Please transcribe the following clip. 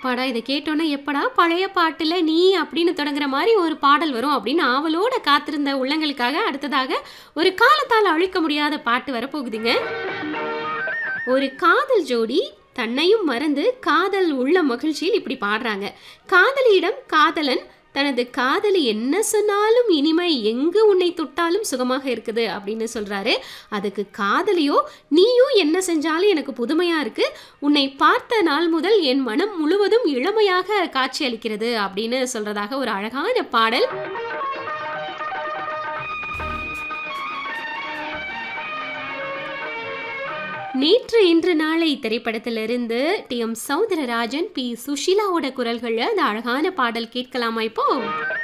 அப்பாடா! இத கேட்டோனே எப்படா பழைய பாட்டுல நீ அப்படின்னு தொடங்குற மாரி ஒரு பாடல் வரும் அப்படின்னு ஆவலோட காத்திருந்த உள்ளங்களுக்காக அடுத்ததாக ஒரு காலத்தால அழிக்க முடியாத பாட்டு வரப்போகுதுங்க. ஒரு காதல் ஜோடி தன்னையும் மறந்து காதல் உள்ள மகிழ்ச்சியில் இப்படி பாடுறாங்க. காதலியிடம் காதலன் தனது காதலி என்ன சொன்னாலும் இனிமை எங்கு உன்னை தொட்டாலும் சுகமாக இருக்குது அப்படின்னு சொல்றாரு. அதுக்கு காதலியோ நீயும் என்ன செஞ்சாலும் எனக்கு புதுமையா இருக்கு. உன்னை பார்த்த நாள் முதல் என் மனம் முழுவதும் இளமையாக காட்சியளிக்கிறது அப்படின்னு சொல்றதாக ஒரு அழகான பாடல். நேற்று இன்று நாளை திரைப்படத்திலிருந்து டி. எம். சௌந்தரராஜன், பி. சுஷீலாவோட குரல்கள்ல அந்த அழகான பாடல் கேட்கலாமா இப்போ?